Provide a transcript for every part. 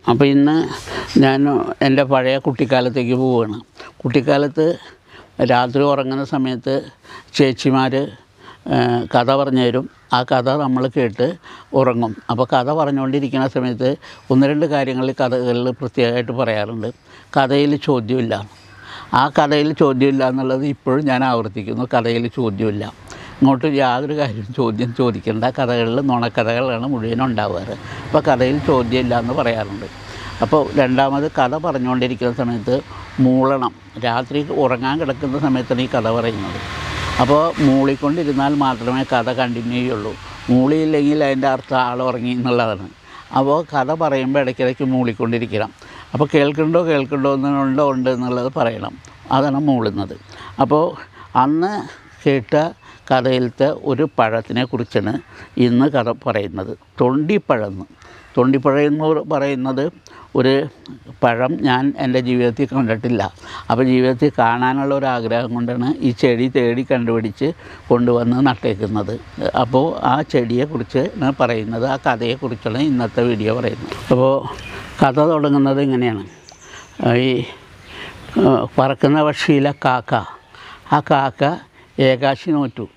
അപ്പോൾ ഇന്ന് ഞാൻ എൻ്റെ പഴയ കുട്ടിക്കാലത്തേക്ക് പോവുകയാണ് കുട്ടിക്കാലത്ത് രാത്രി ഉറങ്ങുന്ന സമയത്ത് ചേച്ചിമാർ കഥ പറഞ്ഞു തരും ആ കഥ നമ്മൾ കേട്ട് ഉറങ്ങും അപ്പോൾ കഥ പറഞ്ഞുകൊണ്ടിരിക്കുന്ന സമയത്ത് ഒന്ന് രണ്ട് കാര്യങ്ങൾ കഥകളിൽ പ്രത്യേകമായിട്ട് പറയാറുണ്ട് കഥയിൽ ചോദ്യമില്ല ആ കഥയിൽ ചോദ്യമില്ല എന്നുള്ളത് ഇപ്പോഴും ഞാൻ ആവർത്തിക്കുന്നു കഥയിൽ ചോദ്യമില്ല ഇങ്ങോട്ട് യാതൊരു കാര്യം ചോദ്യം ചോദിക്കേണ്ട കഥകളിൽ നുണക്കഥകളാണ് മുഴുവൻ ഉണ്ടാവാറ് അപ്പോൾ കഥയിൽ ചോദ്യമില്ല എന്ന് പറയാറുണ്ട് അപ്പോൾ രണ്ടാമത് കഥ പറഞ്ഞുകൊണ്ടിരിക്കുന്ന സമയത്ത് മൂളണം രാത്രി ഉറങ്ങാൻ കിടക്കുന്ന സമയത്താണ് ഈ കഥ പറയുന്നത് അപ്പോൾ മൂളിക്കൊണ്ടിരുന്നാൽ മാത്രമേ കഥ കണ്ടിന്യൂ ചെയ്യുള്ളൂ മൂളിയില്ലെങ്കിൽ അതിൻ്റെ അർത്ഥം ആൾ ഉറങ്ങി എന്നുള്ളതാണ് അപ്പോൾ കഥ പറയുമ്പോൾ ഇടയ്ക്കിടയ്ക്ക് മൂളിക്കൊണ്ടിരിക്കണം അപ്പോൾ കേൾക്കുന്നുണ്ടോ കേൾക്കുന്നുണ്ടോ എന്നുണ്ടോ ഉണ്ട് എന്നുള്ളത് പറയണം അതാണ് മൂളുന്നത് അപ്പോൾ അന്ന് കേട്ട കഥയിലത്തെ ഒരു പഴത്തിനെ കുറിച്ചാണ് ഇന്ന് കഥ പറയുന്നത് തൊണ്ടിപ്പഴം എന്ന് തൊണ്ടിപ്പഴം എന്ന് പറയുന്നത് ഒരു പഴം ഞാൻ എൻ്റെ ജീവിതത്തിൽ കണ്ടിട്ടില്ല അപ്പോൾ ജീവിതത്തിൽ കാണാനുള്ള ഒരു ആഗ്രഹം കൊണ്ടാണ് ഈ ചെടി തേടി കണ്ടുപിടിച്ച് കൊണ്ടുവന്ന് നട്ടേക്കുന്നത് അപ്പോൾ ആ ചെടിയെക്കുറിച്ച് ഞാൻ പറയുന്നത് ആ കഥയെക്കുറിച്ചാണ് ഇന്നത്തെ വീഡിയോ പറയുന്നത് അപ്പോൾ കഥ തുടങ്ങുന്നത് ഇങ്ങനെയാണ് ഈ ആ, പറക്കുന്ന പക്ഷിയിലെ കാക്ക ആ കാക്ക ഏകാശി നോറ്റു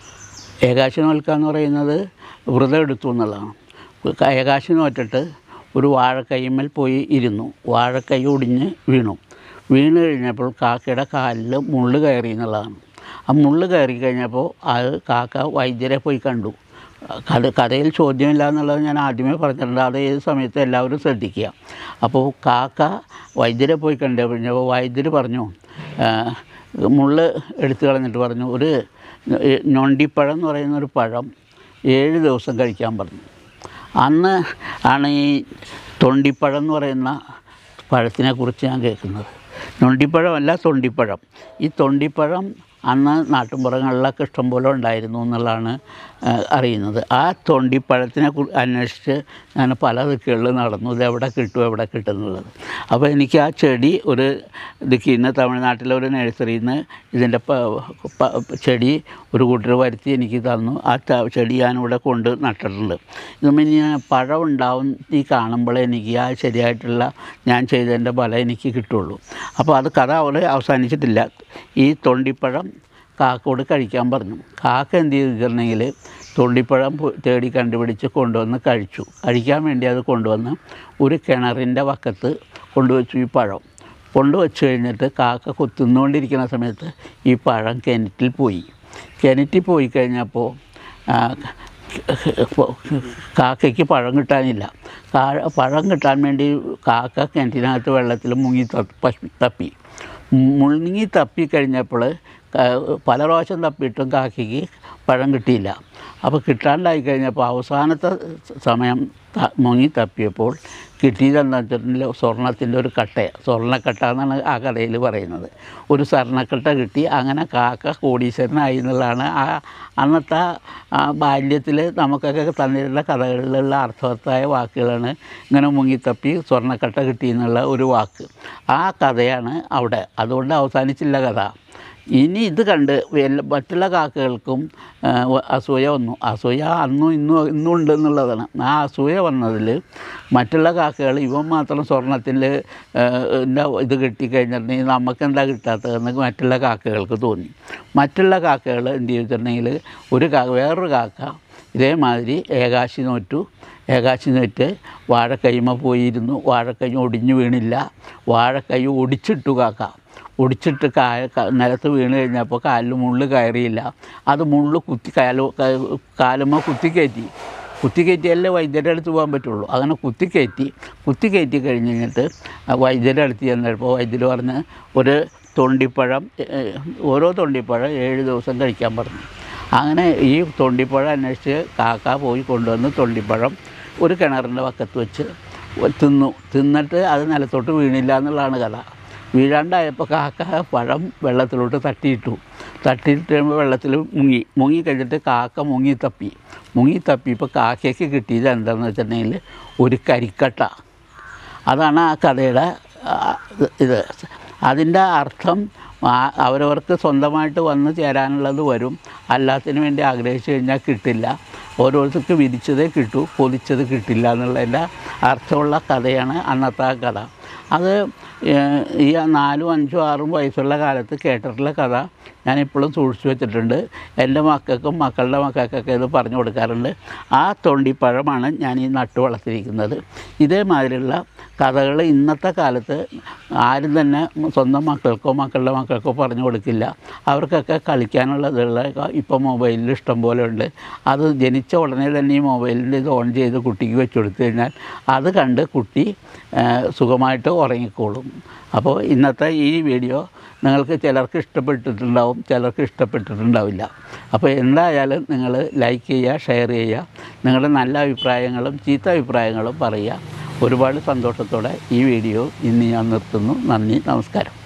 ഏകാശി നോൽക്കുക എന്ന് പറയുന്നത് വ്രതം എടുത്തു എന്നുള്ളതാണ് ക- ഏകാശി നോറ്റിട്ട് ഒരു വാഴക്കൈമേൽ പോയി ഇരുന്നു വാഴക്കൈ ഒടിഞ്ഞ് വീണു വീണ് കഴിഞ്ഞപ്പോൾ കാക്കയുടെ കാലിൽ മുള്ള് കയറി എന്നുള്ളതാണ് ആ മുള്ള് കയറി കഴിഞ്ഞപ്പോൾ അത് കാക്ക വൈദ്യരെ പോയി കണ്ടു കഥ കഥയിൽ ചോദ്യമില്ല എന്നുള്ളത് ഞാൻ ആദ്യമേ പറഞ്ഞിട്ടുണ്ട് അത് ഏത് സമയത്ത് എല്ലാവരും ശ്രദ്ധിക്കുക അപ്പോൾ കാക്ക വൈദ്യരെ പോയി കണ്ടു കഴിഞ്ഞപ്പോൾ വൈദ്യർ പറഞ്ഞു ആ, മുള്ള് എടുത്തു കളഞ്ഞിട്ട് പറഞ്ഞു ഒരു ഞൊണ്ടിപ്പഴം എന്ന് പറയുന്ന ഒരു പഴം ഏഴ് ദിവസം കഴിക്കാൻ പറഞ്ഞു അന്ന് ആണ് ഈ തൊണ്ടിപ്പഴം എന്ന് പറയുന്ന പഴത്തിനെ കുറിച്ച് ഞാൻ കേൾക്കുന്നത് ഞൊണ്ടിപ്പഴമല്ല തൊണ്ടിപ്പഴം ഈ തൊണ്ടിപ്പഴം അന്ന് നാട്ടുമ്പുറങ്ങളിലൊക്കെ ഇഷ്ടംപോലെ ഉണ്ടായിരുന്നു എന്നുള്ളതാണ് ആ, അറിയുന്നത് ആ തൊണ്ടിപ്പഴത്തിനെ കുറി അന്വേഷിച്ച് ഞാൻ പല ദിക്കുകളിൽ നടന്നു ഇത് എവിടെ കിട്ടും എവിടെ കിട്ടും എന്നുള്ളത് അപ്പോൾ എനിക്ക് ആ ചെടി ഒരു ദിക്കിൽ നിന്ന് തമിഴ്നാട്ടിലെ ഒരു നഴ്സറിയിൽ നിന്ന് ഇതിൻ്റെ പ- പ- ചെടി ഒരു കൂട്ടർ വരുത്തി എനിക്ക് തന്നു ആ ത- ചെടി ഞാനിവിടെ കൊണ്ട് നട്ടിട്ടുണ്ട് ഇതുമ്പോൾ ഇനി പഴം ഉണ്ടാവും ഈ കാണുമ്പോഴേ എനിക്ക് ആ ശരിയായിട്ടുള്ള ഞാൻ ചെയ്തതിൻ്റെ ഫലം എനിക്ക് കിട്ടുള്ളൂ അപ്പോൾ അത് കഥ അവിടെ അവസാനിച്ചിട്ടില്ല ഈ തൊണ്ടിപ്പഴം കാക്കയോട് കഴിക്കാൻ പറഞ്ഞു കാക്ക എന്ത് ചെയ്തിട്ടുണ്ടെങ്കിൽ തൊണ്ടിപ്പഴം പോ- തേടി കണ്ടുപിടിച്ച് കൊണ്ടുവന്ന് കഴിച്ചു കഴിക്കാൻ വേണ്ടി അത് കൊണ്ടുവന്ന് ഒരു കിണറിൻ്റെ വക്കത്ത് കൊണ്ടുവച്ചു ഈ പഴം കൊണ്ടുവച്ച് കഴിഞ്ഞിട്ട് കാക്ക കൊത്തുന്നുകൊണ്ടിരിക്കുന്ന സമയത്ത് ഈ പഴം കിണറ്റിൽ പോയി കിണറ്റിൽ പോയി കഴിഞ്ഞപ്പോൾ ആ, കാക്കയ്ക്ക് പഴം കിട്ടാനില്ല കാ- പഴം കിട്ടാൻ വേണ്ടി കാക്ക കിണറ്റിനകത്ത് വെള്ളത്തിൽ മുങ്ങി തപ്പി പശ്- തപ്പി മുങ്ങി തപ്പി കഴിഞ്ഞപ്പോൾ പല പ്രാവശ്യം തപ്പിയിട്ടും കാക്കയ്ക്ക് പഴം കിട്ടിയില്ല അപ്പോൾ കിട്ടാണ്ടായി കഴിഞ്ഞപ്പോൾ അവസാനത്തെ സമയം ത- മുങ്ങി തപ്പിയപ്പോൾ കിട്ടിയതെന്ന് വെച്ചിട്ടുണ്ടെങ്കിൽ സ്വർണത്തിൻ്റെ ഒരു കട്ട സ്വർണ്ണക്കട്ട എന്നാണ് ആ കഥയിൽ പറയുന്നത് ഒരു സ്വർണ്ണക്കട്ട കിട്ടി അങ്ങനെ കാക്ക കോടീശ്വരനായി എന്നുള്ളതാണ് ആ അന്നത്തെ ആ ബാല്യത്തിൽ നമുക്കൊക്കെ തന്നിരുന്ന കഥകളിലുള്ള അർത്ഥവത്തായ വാക്കുകളാണ് ഇങ്ങനെ മുങ്ങിത്തപ്പി സ്വർണ്ണക്കട്ട കിട്ടി എന്നുള്ള ഒരു വാക്ക് ആ കഥയാണ് അവിടെ അതുകൊണ്ട് അവസാനിച്ചില്ല കഥ ഇനി ഇത് കണ്ട് എല്ലാ- മറ്റുള്ള കാക്കകൾക്കും ആ, വ- അസൂയ വന്നു അസൂയ അന്നും ഇന്നും ഇന്നും ഉണ്ട് എന്നുള്ളതാണ് ആ അസൂയ വന്നതിൽ മറ്റുള്ള കാക്കകൾ ഇവൻ മാത്രം സ്വർണത്തിൽ ഇത് കിട്ടിക്കഴിഞ്ഞിട്ടുണ്ടെങ്കിൽ നമുക്കെന്താ കിട്ടാത്തതെന്ന് മറ്റുള്ള കാക്കകൾക്ക് തോന്നി മറ്റുള്ള കാക്കകൾ എന്ത് ചെയ്തിട്ടുണ്ടെങ്കിൽ ഒരു കാ വേറൊരു കാക്ക ഇതേമാതിരി ഏകാശി നോറ്റു ഏകാശി നോറ്റ് വാഴക്കൈമ പോയിരുന്നു വാഴക്കൈ ഒടിഞ്ഞു വീണില്ല വാഴക്കൈ ഒടിച്ചിട്ടു കാക്ക ഒടിച്ചിട്ട് കായ ക- നിലത്ത് വീണ് കഴിഞ്ഞപ്പോൾ കാലിൽ മുള്ള് കയറിയില്ല അത് മുള്ള് കുത്തി കാല് കാലുമ്മ കുത്തിക്കയറ്റി കുത്തിക്കയറ്റിയല്ലേ വൈദ്യരുടെ അടുത്ത് പോകാൻ പറ്റുള്ളൂ അങ്ങനെ കുത്തിക്കയറ്റി കുത്തിക്കയറ്റി കഴിഞ്ഞ് കഴിഞ്ഞിട്ട് ആ വൈദ്യരുടെ അടുത്ത് ചെന്നപ്പോൾ വൈദ്യർ പറഞ്ഞ് ഒരു തൊണ്ടിപ്പഴം ഏഹ്, ഓരോ തൊണ്ടിപ്പഴം ഏഴ് ദിവസം കഴിക്കാൻ പറഞ്ഞു അങ്ങനെ ഈ തൊണ്ടിപ്പഴം അന്വേഷിച്ച് കാക്ക പോയി കൊണ്ടുവന്ന് തൊണ്ടിപ്പഴം ഒരു കിണറിൻ്റെ വക്കത്ത് വെച്ച് തിന്നു തിന്നിട്ട് അത് നിലത്തോട്ട് വീണില്ല എന്നുള്ളതാണ് കഥ വീഴാണ്ടായപ്പോൾ കാക്ക പഴം വെള്ളത്തിലോട്ട് തട്ടിയിട്ടു തട്ടിയിട്ട് കഴിയുമ്പോൾ വെള്ളത്തിൽ മുങ്ങി മുങ്ങി കഴിഞ്ഞിട്ട് കാക്ക മുങ്ങി തപ്പി മുങ്ങി തപ്പിയപ്പോൾ കാക്കയ്ക്ക് കിട്ടിയത് എന്താണെന്ന് വെച്ചിട്ടുണ്ടെങ്കിൽ ഒരു കരിക്കട്ട അതാണ് ആ കഥയുടെ ആ, ഇത് അതിൻ്റെ അർത്ഥം ആ- അവരവർക്ക് സ്വന്തമായിട്ട് വന്ന് ചേരാനുള്ളത് വരും അല്ലാത്തതിന് വേണ്ടി ആഗ്രഹിച്ചു കഴിഞ്ഞാൽ കിട്ടില്ല ഓരോരുത്തർക്ക് വിരിച്ചതേ കിട്ടൂ പൊതിച്ചത് കിട്ടില്ല എന്നുള്ളതിൻ്റെ അർത്ഥമുള്ള കഥയാണ് അന്നത്തെ ആ കഥ അത് ഏഹ്, ഈ നാലും അഞ്ചും ആറും വയസ്സുള്ള കാലത്ത് കേട്ടിട്ടുള്ള കഥ ഞാനിപ്പോഴും സൂക്ഷിച്ചു വെച്ചിട്ടുണ്ട് എൻ്റെ മക്കൾക്കും മക്കളുടെ മക്കൾക്കൊക്കെ ഇത് പറഞ്ഞു കൊടുക്കാറുണ്ട് ആ തൊണ്ടിപ്പഴമാണ് ഞാൻ ഈ നട്ടു വളർത്തിയിരിക്കുന്നത് ഇതേമാതിരിയുള്ള കഥകൾ ഇന്നത്തെ കാലത്ത് ആരും തന്നെ സ്വന്തം മക്കൾക്കോ മക്കളുടെ മക്കൾക്കോ പറഞ്ഞു കൊടുക്കില്ല അവർക്കൊക്കെ കളിക്കാനുള്ളതുള്ള ഇപ്പോൾ മൊബൈലിൽ ഇഷ്ടം പോലെ ഉണ്ട് അത് ജനിച്ച ഉടനെ തന്നെ ഈ മൊബൈലിൻ്റെ ഇത് ഓൺ ചെയ്ത് കുട്ടിക്ക് വെച്ച് കൊടുത്തു കഴിഞ്ഞാൽ അത് കണ്ട് കുട്ടി ആ, സുഖമായിട്ട് ഉറങ്ങിക്കോളും അപ്പോൾ ഇന്നത്തെ ഈ വീഡിയോ നിങ്ങൾക്ക് ചിലർക്ക് ഇഷ്ടപ്പെട്ടിട്ടുണ്ടാവും ചിലർക്ക് ഇഷ്ടപ്പെട്ടിട്ടുണ്ടാവില്ല അപ്പോൾ എന്തായാലും നിങ്ങൾ ലൈക്ക് ചെയ്യുക ഷെയർ ചെയ്യുക നിങ്ങളുടെ നല്ല അഭിപ്രായങ്ങളും ചീത്ത അഭിപ്രായങ്ങളും പറയുക ഒരുപാട് സന്തോഷത്തോടെ ഈ വീഡിയോ ഇന്ന് ഞാൻ നിർത്തുന്നു നന്ദി നമസ്കാരം